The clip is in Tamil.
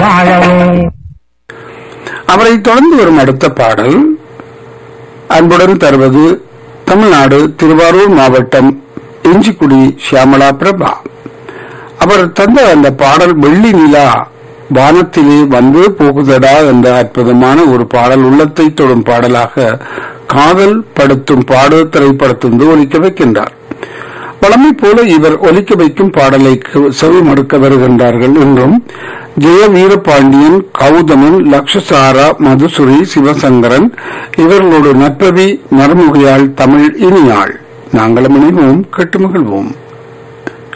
வாழவே அவரை தொடர்ந்து வரும் அடுத்த பாடல் அன்புடன் தருவது தமிழ்நாடு திருவாரூர் மாவட்டம் இஞ்சிக்குடி சியாமலா பிரபா அவர் தந்த அந்த பாடல் வெள்ளி நிலா வானத்திலே வந்து போகுதடா என்ற அற்புதமான ஒரு பாடல் உள்ளத்தை தொடும் பாடலாக காதல் படுத்தும் பாடு திரைப்படத்திலிருந்து ஒலிக்க வைக்கின்றார் வழமை போல இவர் ஒலிக்க வைக்கும் பாடலை கு- செவி மடுக்க வருகின்றார்கள் என்றும் ஜெய வீரபாண்டியன் கௌதமன் லக்ஷசாரா மதுசுரி சிவசங்கரன் இவர்களோடு நட்பவி நறுமுகையாள் தமிழ் இனியாள் நாங்களும் இணைவோம் கெட்டு மகிழ்வோம்